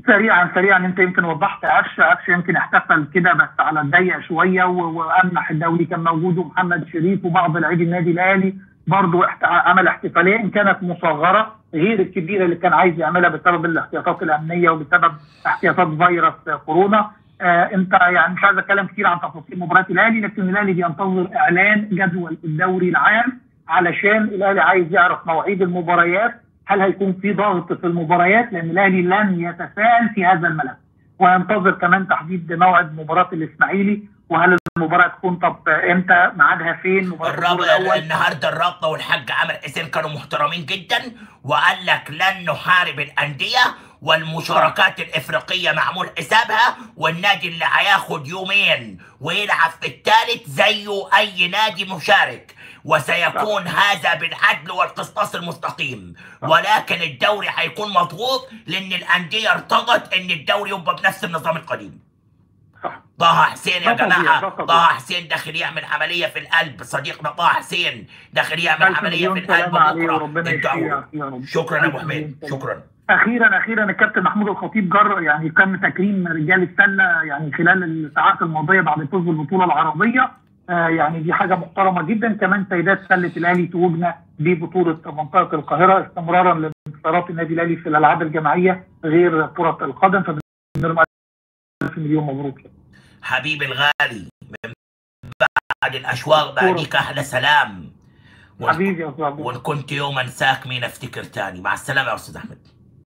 سريعا سريعا انت يمكن وضحت قفشه قفشه يمكن احتفل كده بس على الضيق شويه وامنح الدولي كان موجود ومحمد شريف وبعض لاعبي النادي الاهلي برضه عمل احتفاليه ان كانت مصغره غير الكبيره اللي كان عايز يعملها بسبب الاحتياطات الامنيه وبسبب احتياطات فيروس كورونا آه انت يعني مش عايز اتكلم كتير عن تفاصيل مباراه الاهلي لكن الاهلي بينتظر اعلان جدول الدوري العام علشان الاهلي عايز يعرف مواعيد المباريات هل هيكون في ضغط في المباريات لان الاهلي لن يتساءل في هذا الملف وينتظر كمان تحديد موعد مباراه الاسماعيلي وهل المباراه تكون طب امتى ميعادها فين الرابط النهارده الرابطه والحاج عامر حسين كانوا محترمين جدا وقال لك لن نحارب الانديه والمشاركات الافريقيه معمول حسابها والنادي اللي هياخد يومين ويلعب في الثالث زيه اي نادي مشارك وسيكون هذا بالعدل والقسطاس المستقيم ولكن الدوري هيكون مضغوط لان الانديه ارتضت ان الدوري يبقى بنفس النظام القديم طه حسين يا جماعه طه حسين داخل يعمل عمليه في القلب صديقنا طه حسين داخل يعمل عمليه في القلب بكره شكرا يا ابو حميد شكرا اخيرا اخيرا الكابتن محمود الخطيب جر يعني تم تكريم رجال السله يعني خلال الساعات الماضيه بعد فوز بالبطوله العربيه آه يعني دي حاجه محترمه جدا كمان سيدات سله الاهلي توجنا ببطوله منطقه القاهره استمرارا لانتصارات النادي الاهلي في الالعاب الجماعيه غير كره القدم فبنرمي الف مليون مبروك حبيبي الغالي من بعد الاشواق بعديك احلى سلام حبيبي يا استاذ وان كنت يوم انساك مين افتكر تاني مع السلامه يا استاذ احمد